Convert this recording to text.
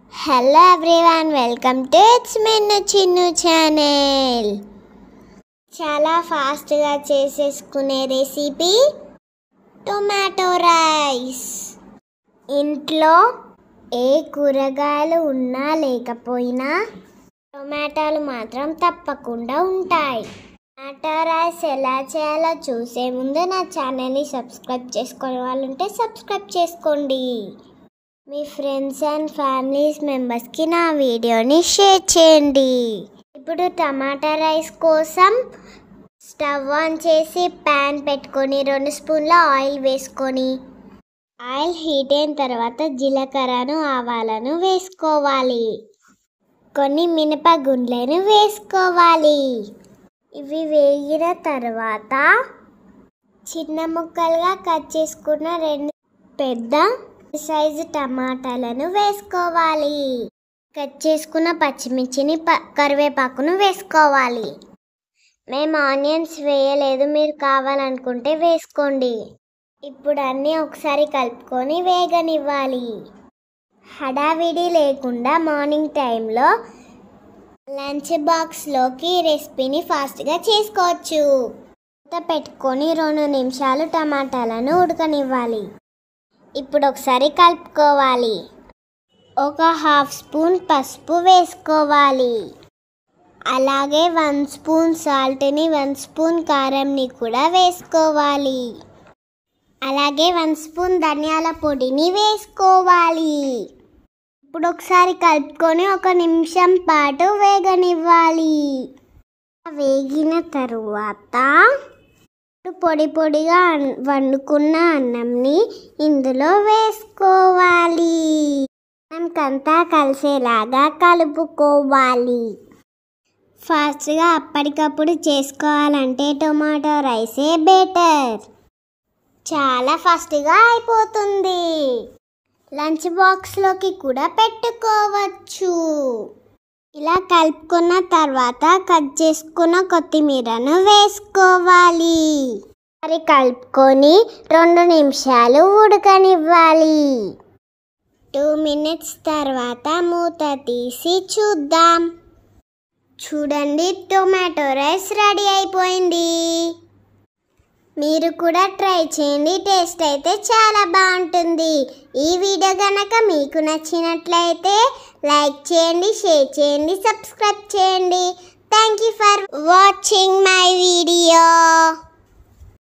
hello everyone welcome to it's Mennu Chinnu channel చాలా ఫాస్ట్గా చేసేసుకునే recipe tomato rice ఇంట్లో ఏ కూరగాయలు ఉన్నా లేకపోయినా టొమాటోలు మాత్రం తప్పకుండా ఉంటాయి టొమాటో రైస్ ఎలా చేయాలో చూసే ముందు నా ఛానల్ని సబ్స్క్రైబ్ చేసుకునే వాళ్ళు ఉంటే సబ్స్క్రైబ్ చేసుకోండి మీ ఫ్రెండ్స్ అండ్ ఫ్యామిలీస్ మెంబర్స్కి నా వీడియోని షేర్ చేయండి ఇప్పుడు టమాటా రైస్ కోసం స్టవ్ ఆన్ చేసి ప్యాన్ పెట్టుకొని రెండు స్పూన్ల ఆయిల్ వేసుకొని ఆయిల్ హీట్ అయిన తర్వాత జీలకర్రను ఆవాలను వేసుకోవాలి కొన్ని మినప గుండ్లను వేసుకోవాలి ఇవి వేగిన తర్వాత చిన్న ముక్కలుగా కట్ చేసుకున్న రెండు పెద్ద సైజు టమాటాలను వేసుకోవాలి కట్ చేసుకున్న పచ్చిమిర్చిని ప- కరివేపాకును వేసుకోవాలి మేము ఆనియన్స్ వేయలేదు మీరు కావాలనుకుంటే వేసుకోండి ఇప్పుడు అన్నీ ఒకసారి కలుపుకొని వేగనివ్వాలి హడావిడి లేకుండా మార్నింగ్ టైంలో లంచ్ బాక్స్లోకి ఈ రెసిపీని ఫాస్ట్గా చేసుకోవచ్చు మూత పెట్టుకొని రెండు నిమిషాలు టమాటాలను ఉడకనివ్వాలి ఇప్పుడు ఒకసారి కలుపుకోవాలి ఒక హాఫ్ స్పూన్ పసుపు వేసుకోవాలి అలాగే వన్ స్పూన్ సాల్ట్ని వన్ స్పూన్ కారంని కూడా వేసుకోవాలి అలాగే వన్ స్పూన్ ధనియాల పొడిని వేసుకోవాలి ఇప్పుడు ఒకసారి కలుపుకొని ఒక నిమిషం పాటు వేగనివ్వాలి వేగిన తరువాత ఇప్పుడు పొడి పొడిగా అన్- వండుకున్న అన్నంని ఇందులో వేసుకోవాలి అన్నంకంతా కలిసేలాగా కలుపుకోవాలి ఫాస్ట్గా అప్పటికప్పుడు చేసుకోవాలంటే టొమాటో రైసే బెటర్ చాలా ఫాస్ట్గా అయిపోతుంది లంచ్ బాక్స్లోకి కూడా పెట్టుకోవచ్చు ఇలా కలుపుకున్న తర్వాత కట్ చేసుకున్న కొత్తిమీరను వేసుకోవాలి మరి కలుపుకొని రెండు నిమిషాలు ఉడకనివ్వాలి టూ మినిట్స్ తర్వాత మూత తీసి చూద్దాం చూడండి టొమాటో రైస్ రెడీ అయిపోయింది మీరు కూడా ట్రై చేయండి టేస్ట్ అయితే చాలా బాగుంటుంది ఈ వీడియో కనుక మీకు నచ్చినట్లయితే లైక్ చేయండి షేర్ చేయండి సబ్స్క్రైబ్ చేయండి thank you for watching my video